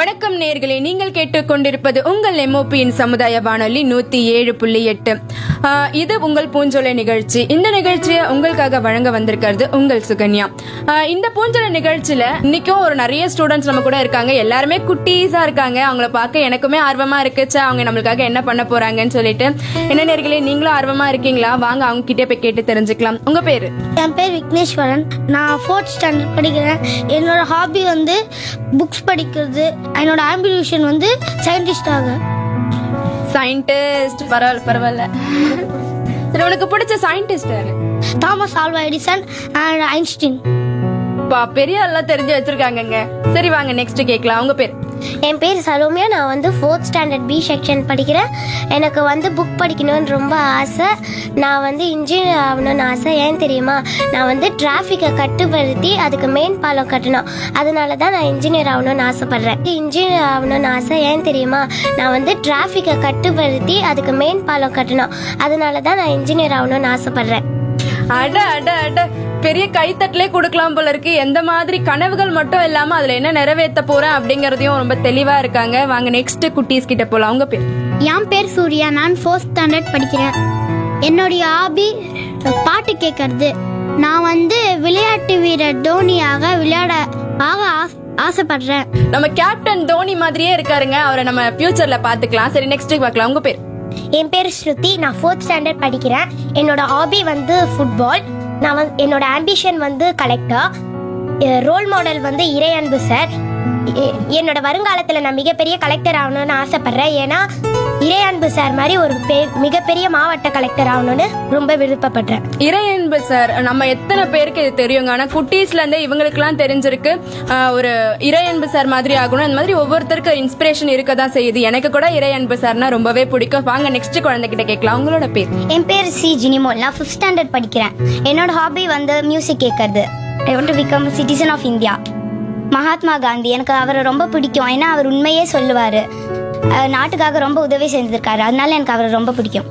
வணக்கம் நேர்களே நீங்கள் கேட்டுக்கொண்டிருப்பது உங்கள் எம்ஓபியின் சமுதாய வானொலி நூத்தி ஏழு புள்ளி எட்டு ஆஹ் இது உங்கள் பூஞ்சோலை நிகழ்ச்சி இந்த நிகழ்ச்சியை உங்களுக்காக வழங்க வந்திருக்கிறது உங்கள் சுகன்யா ஆஹ் இந்த பூஞ்சோலை நிகழ்ச்சியில இன்னைக்கும் ஒரு நிறைய ஸ்டூடெண்ட்ஸ் நம்ம கூட இருக்காங்க எல்லாருமே குட்டீஸா இருக்காங்க அவங்கள பார்க்க எனக்குமே ஆர்வமா இருக்குச்சா அவங்க நம்மளுக்காக என்ன பண்ண போறாங்கன்னு சொல்லிட்டு என்ன நேர்களே நீங்களும் ஆர்வமா இருக்கீங்களா வாங்க அவங்க கிட்டே போய் கேட்டு தெரிஞ்சுக்கலாம் உங்க பேரு என் பேர் விக்னேஸ்வரன் நான் ஃபோர்த் ஸ்டாண்டர்ட் படிக்கிறேன் என்னோட ஹாபி வந்து புக்ஸ் படிக்கிறது என்னோட ஆம்பிஷன் வந்து சயின்டிஸ்ட் ஆக சயின்டிஸ்ட் பரவாயில்ல பரவாயில்ல சரி உனக்கு பிடிச்ச சயின்டிஸ்ட் யாரு Thomas Alva Edison and Einstein பா பெரிய எல்லாம் தெரிஞ்சு வச்சிருக்காங்கங்க சரி வாங்க நெக்ஸ்ட் கேட்கலாம் உங்க பேர் என் பேர் சரோமியா நான் வந்து ஃபோர்த் ஸ்டாண்டர்ட் பி செக்ஷன் படிக்கிறேன் எனக்கு வந்து புக் படிக்கணும்னு ரொம்ப ஆசை நான் வந்து இன்ஜினியர் ஆகணும்னு ஆசை ஏன் தெரியுமா நான் வந்து டிராஃபிக்கை கட்டுப்படுத்தி அதுக்கு மெயின் பாலம் கட்டணும் அதனால தான் நான் இன்ஜினியர் ஆகணும்னு ஆசைப்படுறேன் இன்ஜினியர் ஆகணும்னு ஆசை ஏன் தெரியுமா நான் வந்து டிராஃபிக்கை கட்டுப்படுத்தி அதுக்கு மெயின் பாலம் கட்டணும் அதனால தான் நான் இன்ஜினியர் ஆகணும்னு ஆசைப்படுறேன் அட அட அட பெரிய கைத்தட்டலே கொடுக்கலாம் போல இருக்கு எந்த மாதிரி கனவுகள் மட்டும் இல்லாம அதுல என்ன நிறைவேற்ற போறேன் அப்படிங்கறதையும் ரொம்ப தெளிவா இருக்காங்க வாங்க நெக்ஸ்ட் குட்டீஸ் கிட்ட போலாம் உங்க பேர் என் பேர் சூர்யா நான் ஃபோர்த் ஸ்டாண்டர்ட் படிக்கிறேன் என்னுடைய ஹாபி பாட்டு கேட்கறது நான் வந்து விளையாட்டு வீரர் தோனியாக விளையாட ஆக ஆச- ஆசைப்படுறேன் நம்ம கேப்டன் தோனி மாதிரியே இருக்காருங்க அவரை நம்ம ஃபியூச்சர்ல பாத்துக்கலாம் சரி நெக்ஸ்ட் பார்க்கலாம் உங்க பேர் என் பேர் ஸ்ருதி நான் ஃபோர்த் ஸ்டாண்டர்ட் படிக்கிறேன் என்னோட ஹாபி வந்து ஃபுட்பால் நான் வந்து என்னோட ஆம்பிஷன் வந்து கலெக்டர் ரோல் மாடல் வந்து இறை அன்பு சார் எ- என்னோட வருங்காலத்தில் நான் மிகப்பெரிய கலெக்டர் ஆகணும்னு ஆசைப்படுறேன் ஏன்னா இறை அன்பு சார் மாதிரி ஒரு பெ- மிகப்பெரிய மாவட்ட கலெக்டர் ஆகணும்னு ரொம்ப விருப்பப்படுறேன் இறையன்பு சார் நம்ம எத்தனை பேருக்கு இது தெரியுங்க ஆனா குட்டீஸ்ல இருந்தே இவங்களுக்குலாம் தெரிஞ்சிருக்கு ஆஹ், ஒரு இறையன்பு சார் மாதிரி ஆகணும் அந்த மாதிரி ஒவ்வொருத்தருக்கு இன்ஸ்பிரேஷன் இருக்க தான் செய்யுது எனக்கு கூட இறையன்பு சார்னா ரொம்பவே பிடிக்கும் வாங்க நெக்ஸ்ட் குழந்தைகிட்ட கேட்கலாம் உங்களோட பேர் என் பேர் சி ஜினிமோல் நான் ஃபிஃப்த் ஸ்டாண்டர்ட் படிக்கிறேன் என்னோட ஹாபி வந்து மியூசிக் கேட்கறது I want to become citizen of India Mahatma Gandhi எனக்கு அவரை ரொம்ப பிடிக்கும் ஏன்னா அவர் உண்மையே சொல்லுவார் நாட்டுக்காக ரொம்ப உதவி செஞ்சிருக்காரு அதனால எனக்கு அவரை ரொம்ப பிடிக்கும்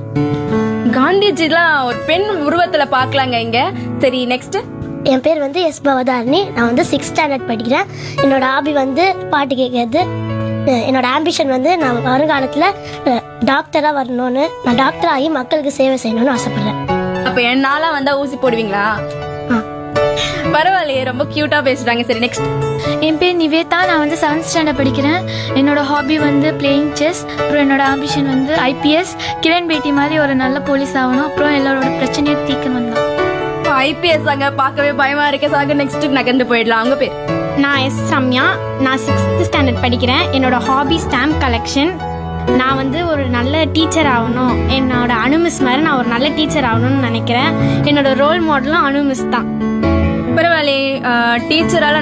காந்திஜிலாம் ஒரு பெண் உருவத்துல பாக்கலாங்க இங்க சரி நெக்ஸ்ட் என் பேர் வந்து எஸ் பவதாரணி நான் வந்து சிக்ஸ்த் ஸ்டாண்டர்ட் படிக்கிறேன் என்னோட ஹாபி வந்து பாட்டு கேட்கறது அஹ் என்னோட ஆம்பிஷன் வந்து நான் வருங்காலத்தில் டாக்டராக வரணும்னு நான் டாக்டர் ஆகி மக்களுக்கு சேவை செய்யணும்னு ஆசைப்படுறேன் அப்ப என்னால வந்தா ஊசி போடுவீங்களா பரவாயில்லையே ரொம்ப கியூட்டா பேசுறாங்க சரி நெக்ஸ்ட் என் பேர் நிவேதா நான் வந்து செவன்த் ஸ்டாண்டர்ட் படிக்கிறேன் என்னோட ஹாபி வந்து பிளேயிங் செஸ் அப்புறம் என்னோட ஆம்பிஷன் வந்து ஐபிஎஸ் கிரண் பேட்டி மாதிரி ஒரு நல்ல போலீஸ் ஆகணும் அப்புறம் எல்லாரோட பிரச்சனையை தீர்க்கணும் தான் ஐபிஎஸ் அங்க பார்க்கவே பயமா இருக்கு சாக நெக்ஸ்ட் நகர்ந்து போயிடலாம் அவங்க பேர் நான் எஸ் ரம்யா நான் சிக்ஸ்த் ஸ்டாண்டர்ட் படிக்கிறேன் என்னோட ஹாபி ஸ்டாம்ப் கலெக்ஷன் நான் வந்து ஒரு நல்ல டீச்சர் ஆகணும் என்னோட அனு மிஸ் மாதிரி நான் ஒரு நல்ல டீச்சர் ஆகணும்னு நினைக்கிறேன் என்னோட ரோல் மாடலும் அனு மிஸ் தான் பரவாயில்லையே டீச்சரால